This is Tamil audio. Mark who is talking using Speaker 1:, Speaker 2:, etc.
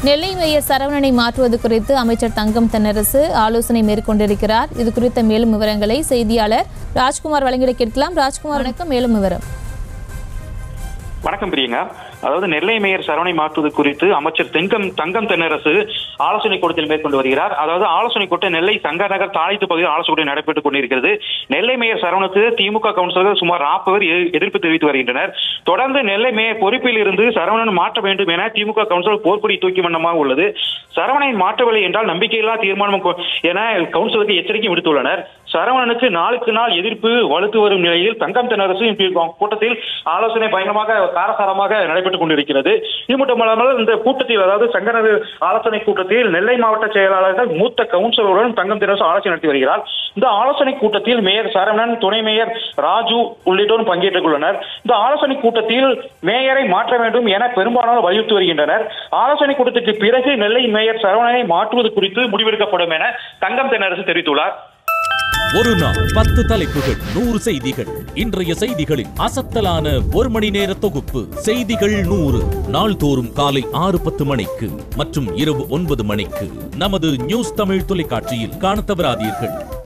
Speaker 1: நெல்லை மேயர் சரவணனை மாற்றுவது குறித்து அமைச்சர் தங்கம் தென்னரசு ஆலோசனை மேற்கொண்டிருக்கிறார் இது குறித்த மேலும் விவரங்களை செய்தியாளர் ராஜ்குமார் வழங்கிட கேட்கலாம் ராஜ்குமார் வணக்கம் மேலும் விவரம்
Speaker 2: வணக்கம் பிரியங்கா அதாவது நெல்லை மேயர் சரவணை மாற்றுவது குறித்து அமைச்சர் தெங்கம் தங்கம் தென்னரசு ஆலோசனை கூட்டத்தில் மேற்கொண்டு வருகிறார் அதாவது ஆலோசனை கூட்டம் நெல்லை சங்க நகர் தாழைத்து பகுதியில் ஆலோசனை கூட்டம் நடைபெற்றுக் கொண்டிருக்கிறது நெல்லை மேயர் சரவணுக்கு திமுக கவுன்சிலர்கள் சுமார் நாற்பது பேர் எ- எதிர்ப்பு தெரிவித்து வருகின்றனர் தொடர்ந்து நெல்லை மேயர் பொறுப்பில் இருந்து சரவணன் மாற்ற வேண்டும் என திமுக கவுன்சிலர் போர்க்குடி தூக்கி வண்ணமாக உள்ளது சரவணனை மாற்றவில்லை என்றால் நம்பிக்கையில்லா தீர்மானம் கொ- என கவுன்சிலருக்கு எச்சரிக்கை விடுத்துள்ளனர் சரவணனுக்கு நாளுக்கு நாள் எதிர்ப்பு வலுத்து வரும் நிலையில் தங்கம் தென்னரசு இன்று கூட்டத்தில் ஆலோசனை பயங்கரமாக காரசாரமாக நடைபெற்றுக் கொண்டிருக்கிறது இது மட்டுமல்லாமல் இந்த கூட்டத்தில் அதாவது சங்கரது ஆலோசனை கூட்டத்தில் நெல்லை மாவட்ட செயலாளர்கள் மூத்த கவுன்சிலருடன் தங்கம் தென்னரசு ஆலோசனை நடத்தி வருகிறார் இந்த ஆலோசனை கூட்டத்தில் மேயர் சரவணன் துணை மேயர் ராஜு உள்ளிட்டோரும் பங்கேற்றுக் உள்ளனர் இந்த ஆலோசனை கூட்டத்தில் மேயரை மாற்ற வேண்டும் என பெரும்பாலானோர் வலியுறுத்தி வருகின்றனர் ஆலோசனை கூட்டத்திற்கு பிறகு நெல்லை மேயர் சரவணனை மாற்றுவது குறித்து முடிவெடுக்கப்படும் என தங்கம் தென்னரசு தெரிவித்துள்ளார்
Speaker 3: ஒரு நாள் பத்து தலைப்புகள் நூறு செய்திகள் இன்றைய செய்திகளின் அசத்தலான ஒரு மணி நேர தொகுப்பு செய்திகள் நூறு நாள்தோறும் காலை ஆறு பத்து மணிக்கு மற்றும் இரவு ஒன்பது மணிக்கு நமது நியூஸ் தமிழ் தொலைக்காட்சியில் காணத் தவறாதீர்கள்